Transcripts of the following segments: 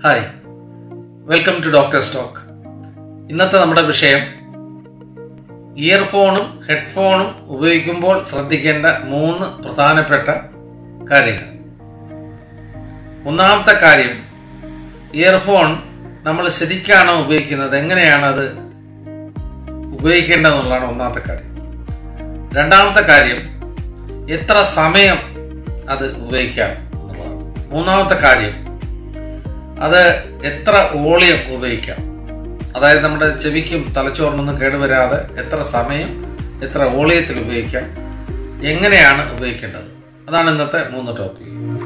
hi welcome to doctor stock ഇന്നത്തെ നമ്മുടെ വിഷയം ഇയർഫോണും ഹെഡ്ഫോണും ഉപയോഗിക്കുമ്പോൾ ശ്രദ്ധിക്കേണ്ട മൂന്ന് പ്രധാനപ്പെട്ട കാര്യങ്ങൾ ഒന്നാമത്തെ കാര്യം ഇയർഫോൺ നമ്മൾ ശരിക്കാണോ ഉപയോഗിക്കുന്നത് എങ്ങനെയാണ് അത് ഉപയോഗിക്കേണ്ടതെന്നുള്ളതാണ് ഒന്നാമത്തെ കാര്യം രണ്ടാമത്തെ കാര്യം എത്ര സമയം അത് ഉപയോഗിക്കാം എന്നുള്ളതാണ് മൂന്നാമത്തെ കാര്യം അത് എത്ര വോളിയം ഉപയോഗിക്കാം അതായത് നമ്മുടെ ചെവിക്കും തലച്ചോറിനൊന്നും കേടുവരാതെ എത്ര സമയം എത്ര വോളിയത്തിൽ ഉപയോഗിക്കാം എങ്ങനെയാണ് ഉപയോഗിക്കേണ്ടത് അതാണ് ഇന്നത്തെ മൂന്ന് ടോപ്പിക്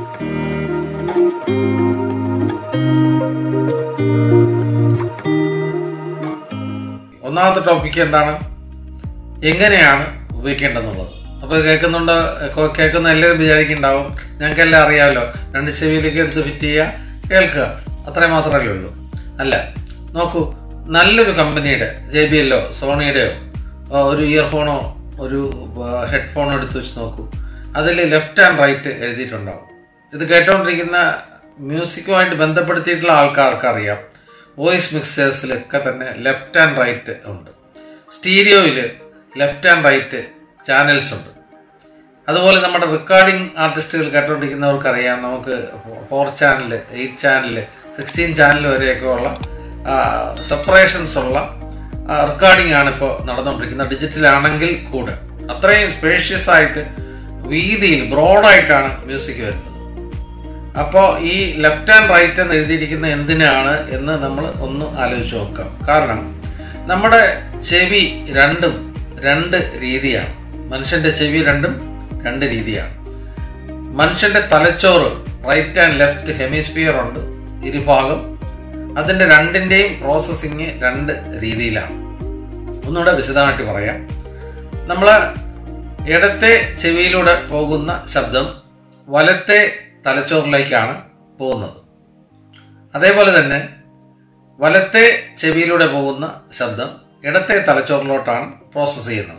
ഒന്നാമത്തെ ടോപ്പിക്ക് എന്താണ് എങ്ങനെയാണ് ഉപയോഗിക്കേണ്ടതെന്നുള്ളത് അപ്പോൾ കേൾക്കുന്നുണ്ട് കോ- കേൾക്കുന്ന എല്ലാവരും വിചാരിക്കുന്നുണ്ടാവും ഞങ്ങൾക്കെല്ലാം അറിയാമല്ലോ രണ്ട് ചെവിയിലേക്ക് എടുത്ത് ഫിറ്റ് ചെയ്യുക കേൾക്കുക അത്രയും മാത്രമല്ലേ ഉള്ളൂ അല്ല നോക്കൂ നല്ലൊരു കമ്പനിയുടെ ജെ ബി എല്ലോ സോണിയുടെയോ ആ, ഒരു ഇയർഫോണോ ഒരു ഹെഡ്ഫോണോ എടുത്ത് വെച്ച് നോക്കൂ അതിൽ ലെഫ്റ്റ് ആൻഡ് റൈറ്റ് എഴുതിയിട്ടുണ്ടാവും ഇത് കേട്ടുകൊണ്ടിരിക്കുന്ന മ്യൂസിക്കുമായിട്ട് ബന്ധപ്പെടുത്തിയിട്ടുള്ള ആൾക്കാർക്ക് അറിയാം വോയിസ് മിക്സേഴ്സിലൊക്കെ തന്നെ ലെഫ്റ്റ് ആൻഡ് റൈറ്റ് ഉണ്ട് സ്റ്റീരിയോയിൽ ലെഫ്റ്റ് ആൻഡ് റൈറ്റ് ചാനൽസ് ഉണ്ട് അതുപോലെ നമ്മുടെ റെക്കോർഡിംഗ് ആർട്ടിസ്റ്റുകൾ കേട്ടുകൊണ്ടിരിക്കുന്നവർക്ക് അറിയാം നമുക്ക് four channel eight channel sixteen channel വരെയൊക്കെ ഉള്ള സെപ്പറേഷൻസ് ഉള്ള റെക്കോർഡിംഗ് ആണ് ഇപ്പോൾ നടന്നുകൊണ്ടിരിക്കുന്നത് ഡിജിറ്റൽ ആണെങ്കിൽ കൂടെ അത്രയും സ്പേഷ്യസ് ആയിട്ട് വീതിയിൽ ബ്രോഡായിട്ടാണ് മ്യൂസിക് വരുന്നത് അപ്പോൾ ഈ ലെഫ്റ്റ് ആൻഡ് റൈറ്റ് എന്ന് എഴുതിയിരിക്കുന്ന എന്തിനാണ് എന്ന് നമ്മൾ ഒന്ന് ആലോചിച്ച് നോക്കാം കാരണം നമ്മുടെ ചെവി രണ്ടും രണ്ട് രീതിയാണ് മനുഷ്യന്റെ ചെവി രണ്ടും രണ്ട് രീതിയാണ് മനുഷ്യന്റെ തലച്ചോറ് റൈറ്റ് ആൻഡ് ലെഫ്റ്റ് ഹെമിസ്ഫിയർ ഉണ്ട് ഇരുഭാഗം അതിന്റെ രണ്ടിന്റെയും പ്രോസസ്സിങ് രണ്ട് രീതിയിലാണ് ഒന്നുകൂടെ വിശദമായിട്ട് പറയാം നമ്മൾ ഇടത്തെ ചെവിയിലൂടെ പോകുന്ന ശബ്ദം വലത്തെ തലച്ചോറിലേക്കാണ് പോകുന്നത് അതേപോലെ തന്നെ വലത്തെ ചെവിയിലൂടെ പോകുന്ന ശബ്ദം ഇടത്തെ തലച്ചോറിലോട്ടാണ് പ്രോസസ്സ് ചെയ്യുന്നത്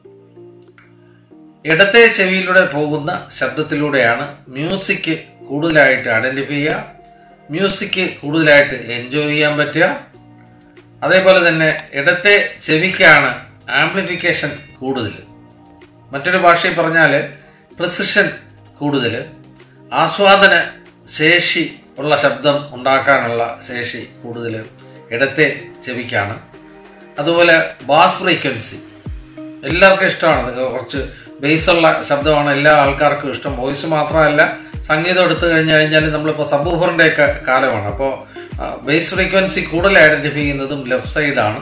ഇടത്തെ ചെവിയിലൂടെ പോകുന്ന ശബ്ദത്തിലൂടെയാണ് മ്യൂസിക് കൂടുതലായിട്ട് ഐഡന്റിഫൈ ചെയ്യുക മ്യൂസിക് കൂടുതലായിട്ട് എൻജോയ് ചെയ്യാൻ പറ്റുക അതേപോലെ തന്നെ ഇടത്തെ ചെവിക്കാണ് ആംപ്ലിഫിക്കേഷൻ കൂടുതൽ മറ്റൊരു ഭാഷയിൽ പറഞ്ഞാൽ പ്രിസിഷൻ കൂടുതൽ ആസ്വാദന ശേഷി ഉള്ള ശബ്ദം ഉണ്ടാക്കാനുള്ള ശേഷി കൂടുതൽ ഇടത്തെ ചെവിക്കാണ് അതുപോലെ ബാസ് ഫ്രീക്വൻസി എല്ലാവർക്കും ഇഷ്ടമാണ് അത് കുറച്ച് ബേസുള്ള ശബ്ദമാണ് എല്ലാ ആൾക്കാർക്കും ഇഷ്ടം വോയിസ് മാത്രമല്ല സംഗീതം എടുത്തു കഴിഞ്ഞു കഴിഞ്ഞാൽ നമ്മളിപ്പോൾ സബൂഫറിൻ്റെ ഒക്കെ കാലമാണ് അപ്പോൾ ബേസ് ഫ്രീക്വൻസി കൂടുതൽ ഐഡന്റിഫൈ ചെയ്യുന്നതും ലെഫ്റ്റ് സൈഡാണ്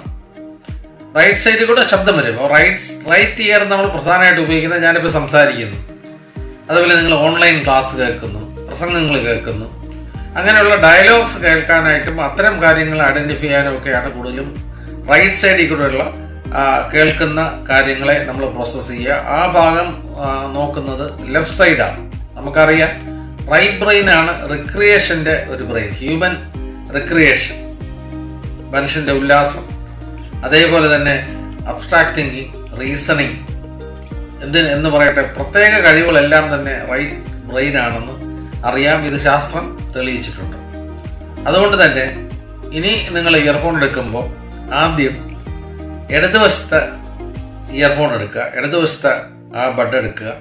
റൈറ്റ് സൈഡിൽ കൂടെ ശബ്ദം വരും അപ്പോൾ റൈറ്റ് റൈറ്റ് ഇയർ നമ്മൾ പ്രധാനമായിട്ട് ഉപയോഗിക്കുന്നത് ഞാനിപ്പോൾ സംസാരിക്കുന്നു അതുപോലെ നിങ്ങൾ ഓൺലൈൻ ക്ലാസ് കേൾക്കുന്നു പ്രസംഗങ്ങൾ കേൾക്കുന്നു അങ്ങനെയുള്ള ഡയലോഗ്സ് കേൾക്കാനായിട്ടും അത്തരം കാര്യങ്ങൾ ഐഡന്റിഫൈ ചെയ്യാനും ഒക്കെയാണ് കൂടുതലും റൈറ്റ് സൈഡിൽ കൂടെയുള്ള ആ, കേൾക്കുന്ന കാര്യങ്ങളെ നമ്മൾ പ്രോസസ്സ് ചെയ്യുക ആ ഭാഗം ആ, നോക്കുന്നത് ലെഫ്റ്റ് സൈഡാണ് നമുക്കറിയാം റൈറ്റ് ബ്രെയിൻ ആണ് റിക്രിയേഷന്റെ ഒരു ബ്രെയിൻ ഹ്യൂമൻ റിക്രിയേഷൻ മനുഷ്യന്റെ ഉല്ലാസം അതേപോലെ തന്നെ അബ്സ്ട്രാക്ട് തിങ്കിങ് റീസണിങ് എന്തിന് എന്ന് പറയട്ടെ പ്രത്യേക കഴിവുകളെല്ലാം തന്നെ റൈറ്റ് ബ്രെയിൻ ആണെന്ന് അറിയാം ഇത് ശാസ്ത്രം തെളിയിച്ചിട്ടുണ്ട് അതുകൊണ്ട് തന്നെ ഇനി നിങ്ങൾ ഇയർഫോൺ എടുക്കുമ്പോൾ ആദ്യം ഇടതുവശത്തെ ഇയർഫോൺ എടുക്കുക ഇടതുവശത്തെ ആ ബഡ് എടുക്കുക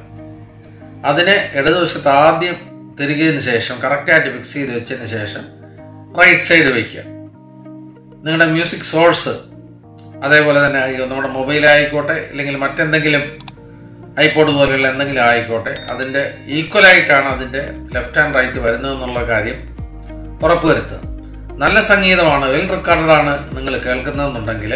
അതിനെ ഇടതുവശത്ത് ആദ്യം തിരികെയതിന് ശേഷം കറക്റ്റായിട്ട് ഫിക്സ് ചെയ്ത് വെച്ചതിന് ശേഷം റൈറ്റ് സൈഡ് വയ്ക്കുക നിങ്ങളുടെ മ്യൂസിക് സോഴ്സ് അതേപോലെ തന്നെ ഈ നമ്മുടെ മൊബൈൽ ആയിക്കോട്ടെ അല്ലെങ്കിൽ മറ്റെന്തെങ്കിലും ഐപോഡ് പോലെയുള്ള എന്തെങ്കിലും ആയിക്കോട്ടെ അതിൻ്റെ ഈക്വലായിട്ടാണ് അതിൻ്റെ ലെഫ്റ്റ് ആൻഡ് റൈറ്റ് വരുന്നതെന്നുള്ള കാര്യം ഉറപ്പുവരുത്തുക നല്ല സംഗീതമാണ് വെൽ റെക്കോർഡാണ് നിങ്ങൾ കേൾക്കുന്നതെന്നുണ്ടെങ്കിൽ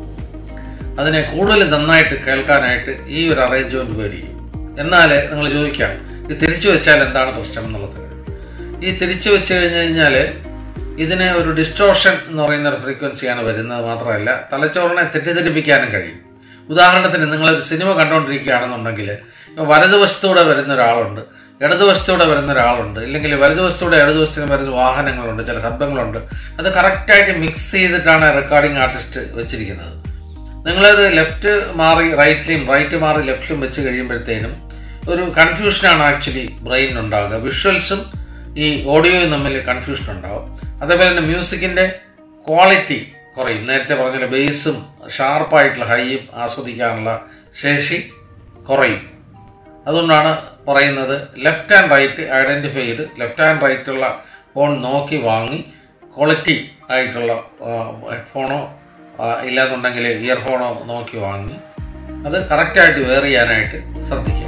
അതിനെ കൂടുതൽ നന്നായിട്ട് കേൾക്കാനായിട്ട് ഈ ഒരു അറേഞ്ച്മെന്റ് ഉപകരിക്കും എന്നാൽ നിങ്ങൾ ചോദിക്കാം ഇത് തിരിച്ചു വെച്ചാൽ എന്താണ് പ്രശ്നം എന്നുള്ളത് ഈ തിരിച്ചു വെച്ച് കഴിഞ്ഞ് കഴിഞ്ഞാൽ ഇതിന് ഒരു ഡിസ്റ്റോർഷൻ എന്ന് പറയുന്ന ഒരു ഫ്രീക്വൻസിയാണ് വരുന്നത് മാത്രമല്ല തലച്ചോറിനെ തെറ്റിദ്ധരിപ്പിക്കാനും കഴിയും ഉദാഹരണത്തിന് നിങ്ങളൊരു സിനിമ കണ്ടുകൊണ്ടിരിക്കുകയാണെന്നുണ്ടെങ്കിൽ ഇപ്പൊ വലതുവശത്തൂടെ വരുന്ന ഒരാളുണ്ട് ഇടതുവശത്തൂടെ വരുന്ന ഒരാളുണ്ട് ഇല്ലെങ്കിൽ വലതുവശത്തൂടെ ഇടതുവശത്തിന് വരുന്ന വാഹനങ്ങളുണ്ട് ചില ശബ്ദങ്ങളുണ്ട് അത് കറക്റ്റായിട്ട് മിക്സ് ചെയ്തിട്ടാണ് റെക്കോർഡിംഗ് ആർട്ടിസ്റ്റ് വെച്ചിരിക്കുന്നത് നിങ്ങളത് ലെഫ്റ്റ് മാറി റൈറ്റിലും റൈറ്റ് മാറി ലെഫ്റ്റിലും വെച്ച് കഴിയുമ്പോഴത്തേനും ഒരു കൺഫ്യൂഷനാണ് ആക്ച്വലി ബ്രെയിൻ ഉണ്ടാകുക വിഷ്വൽസും ഈ ഓഡിയോയും തമ്മിൽ കൺഫ്യൂഷൻ ഉണ്ടാവും അതേപോലെ തന്നെ മ്യൂസിക്കിന്റെ ക്വാളിറ്റി കുറയും നേരത്തെ പറഞ്ഞ ബേസും ഷാർപ്പായിട്ടുള്ള ഹൈയും ആസ്വദിക്കാനുള്ള ശേഷി കുറയും അതുകൊണ്ടാണ് പറയുന്നത് ലെഫ്റ്റ് ആൻഡ് റൈറ്റ് ഐഡന്റിഫൈ ചെയ്ത് ലെഫ്റ്റ് ആൻഡ് റൈറ്റ് ഉള്ള ഫോൺ നോക്കി വാങ്ങി ക്വാളിറ്റി ആയിട്ടുള്ള ഹെഡ്ഫോണോ ഇല്ലാന്നുണ്ടെങ്കിൽ ഇയർഫോണോ നോക്കി വാങ്ങി അത് കറക്റ്റായിട്ട് വെയർ ചെയ്യാനായിട്ട് ശ്രദ്ധിക്കുക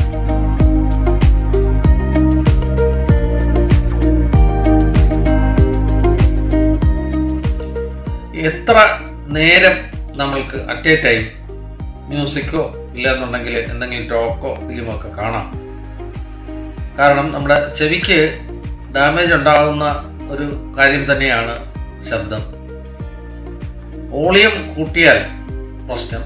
എത്ര നേരം നമ്മൾക്ക് അറ്റ് എ ടൈം മ്യൂസിക്കോ ഇല്ലെന്നുണ്ടെങ്കിൽ എന്തെങ്കിലും ടോക്കോ ഫിലിമോ ഒക്കെ കാണാം കാരണം നമ്മുടെ ചെവിക്ക് ഡാമേജ് ഉണ്ടാകുന്ന ഒരു കാര്യം തന്നെയാണ് ശബ്ദം വോളിയം കൂട്ടിയാൽ പ്രശ്നം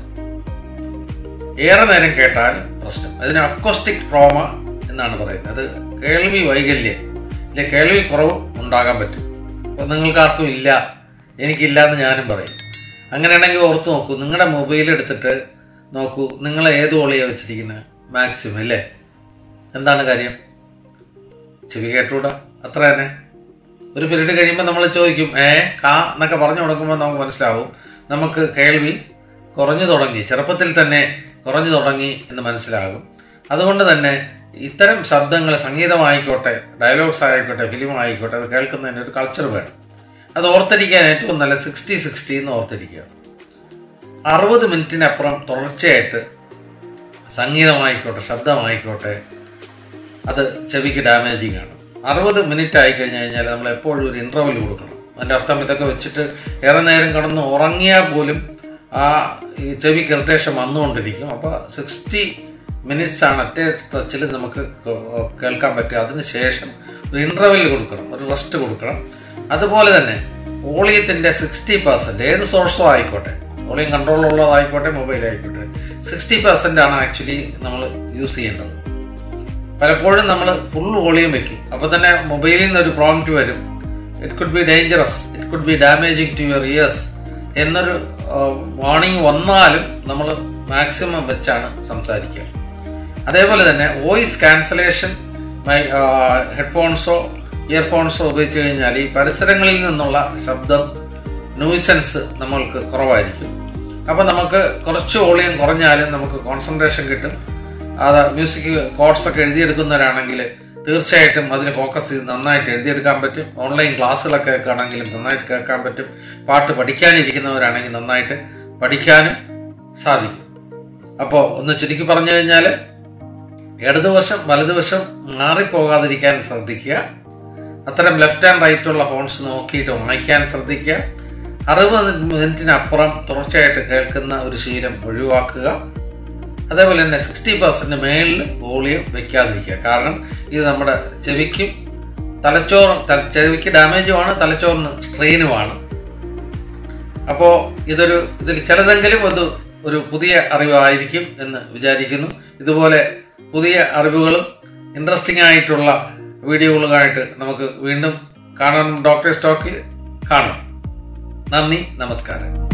ഏറെ നേരം കേട്ടാൽ പ്രശ്നം അതിന് അക്കോസ്റ്റിക് ട്രോമ എന്നാണ് പറയുന്നത് അത് കേൾവി വൈകല്യം ഇല്ല കേൾവി കുറവ് ഉണ്ടാകാൻ പറ്റും അപ്പം നിങ്ങൾക്ക് ആർക്കും ഇല്ല എനിക്കില്ല എന്ന് ഞാനും പറയും അങ്ങനെയാണെങ്കിൽ ഓർത്ത് നോക്കൂ നിങ്ങളുടെ മൊബൈൽ എടുത്തിട്ട് നോക്കൂ നിങ്ങൾ ഏത് വോളിയാണ് വെച്ചിരിക്കുന്നത് മാക്സിമം അല്ലേ എന്താണ് കാര്യം ചെവി കേട്ടൂടാ അത്ര തന്നെ ഒരു പീരീഡ് കഴിയുമ്പോൾ നമ്മൾ ചോദിക്കും ഏ കാ എന്നൊക്കെ പറഞ്ഞു കൊടുക്കുമ്പോൾ നമുക്ക് മനസ്സിലാവും നമുക്ക് കേൾവി കുറഞ്ഞു തുടങ്ങി ചെറുപ്പത്തിൽ തന്നെ കുറഞ്ഞു തുടങ്ങി എന്ന് മനസ്സിലാകും അതുകൊണ്ട് തന്നെ ഇത്തരം ശബ്ദങ്ങൾ സംഗീതമായിക്കോട്ടെ ഡയലോഗ്സ് ആയിക്കോട്ടെ ഫിലിം ആയിക്കോട്ടെ അത് കേൾക്കുന്നതിന് ഒരു കൾച്ചർ വേണം അത് ഓർത്തിരിക്കാൻ ഏറ്റവും നല്ല സിക്സ്റ്റി സിക്സ്റ്റി എന്ന് ഓർത്തിരിക്കുക അറുപത് മിനിറ്റിനപ്പുറം തുടർച്ചയായിട്ട് സംഗീതമായിക്കോട്ടെ ശബ്ദമായിക്കോട്ടെ അത് ചെവിക്ക് ഡാമേജിങ് ആണ് അറുപത് മിനിറ്റ് ആയി കഴിഞ്ഞ് കഴിഞ്ഞാൽ നമ്മൾ എപ്പോഴും ഒരു ഇൻ്റർവെൽ കൊടുക്കണം അതിൻ്റെ അർത്ഥം ഇതൊക്കെ വെച്ചിട്ട് ഏറെ നേരം കിടന്ന് ഉറങ്ങിയാൽ പോലും ആ ഈ ചെവിക്ക് ഇറിറ്റേഷൻ വന്നുകൊണ്ടിരിക്കും അപ്പോൾ സിക്സ്റ്റി മിനിറ്റ്സ് ആണ് ഒറ്റ സ്ട്രെച്ചിൽ നമുക്ക് കേൾക്കാൻ പറ്റുക അതിന് ശേഷം ഒരു ഇൻ്റർവെൽ കൊടുക്കണം ഒരു റെസ്റ്റ് കൊടുക്കണം അതുപോലെ തന്നെ വോളിയത്തിൻ്റെ സിക്സ്റ്റി പെർസെൻറ്റ് ഏത് സോഴ്സോ ആയിക്കോട്ടെ വോളിയം കൺട്രോൾ ഉള്ളതായിക്കോട്ടെ മൊബൈൽ ആയിക്കോട്ടെ സിക്സ്റ്റി പെർസെൻ്റ് ആണ് ആക്ച്വലി നമ്മൾ യൂസ് ചെയ്യേണ്ടത് പലപ്പോഴും നമ്മൾ ഫുൾ വോളിയം വെക്കും അപ്പോൾ തന്നെ മൊബൈലിൽ നിന്ന് ഒരു പ്രോംപ്റ്റ് വരും it could be dangerous it could be damaging to your ears എന്നൊരു വാർണിംഗ് വന്നാലും നമ്മൾ മാക്സിമം വെച്ചാണ് സംസാരിക്കുക അതേപോലെ തന്നെ വോയിസ് ക്യാൻസലേഷൻ ഹെഡ്ഫോൺസോ ഇയർഫോൺസോ ഉപയോഗിച്ച് കഴിഞ്ഞാൽ ഈ പരിസരങ്ങളിൽ നിന്നുള്ള ശബ്ദം ന്യൂസൻസ് നമ്മൾക്ക് കുറവായിരിക്കും അപ്പം നമുക്ക് കുറച്ച് വോളിയം കുറഞ്ഞാലും നമുക്ക് കോൺസെൻട്രേഷൻ കിട്ടും അത് മ്യൂസിക് കോഡ്സ് ഒക്കെ എഴുതിയെടുക്കുന്നവരാണെങ്കിൽ തീർച്ചയായിട്ടും അതിന് ഫോക്കസ് ചെയ്ത് നന്നായിട്ട് എഴുതിയെടുക്കാൻ പറ്റും ഓൺലൈൻ ക്ലാസ്സുകളൊക്കെ കേൾക്കുകയാണെങ്കിലും നന്നായിട്ട് കേൾക്കാൻ പറ്റും പാട്ട് പഠിക്കാനിരിക്കുന്നവരാണെങ്കിൽ നന്നായിട്ട് പഠിക്കാനും സാധിക്കും അപ്പോൾ ഒന്ന് ചുരുക്കി പറഞ്ഞു കഴിഞ്ഞാൽ ഇടതുവശം വലതുവശം മാറിപ്പോകാതിരിക്കാൻ ശ്രദ്ധിക്കുക അത്തരം ലെഫ്റ്റ് ആൻഡ് റൈറ്റ് ഉള്ള ഫോൺസ് നോക്കിയിട്ട് വായിക്കാൻ ശ്രദ്ധിക്കുക അറുപത് മിനിറ്റിനപ്പുറം തുടർച്ചയായിട്ട് കേൾക്കുന്ന ഒരു ശീലം ഒഴിവാക്കുക അതേപോലെ തന്നെ സിക്സ്റ്റി പെർസെന്റ് മേളിൽ വോളിയം വെക്കാതിരിക്കുക കാരണം ഇത് നമ്മുടെ ചെവിക്കും തലച്ചോറും ചെവിക്ക് ഡാമേജുമാണ് തലച്ചോറിന് സ്ട്രെയിനുമാണ് അപ്പോൾ ഇതൊരു ഇതിൽ ചിലതെങ്കിലും അത് ഒരു പുതിയ അറിവായിരിക്കും എന്ന് വിചാരിക്കുന്നു ഇതുപോലെ പുതിയ അറിവുകളും ഇൻട്രസ്റ്റിംഗ് ആയിട്ടുള്ള വീഡിയോകളുമായിട്ട് നമുക്ക് വീണ്ടും കാണാൻ ഡോക്ടർ സ്റ്റോക്കിൽ കാണാം നന്ദി നമസ്കാരം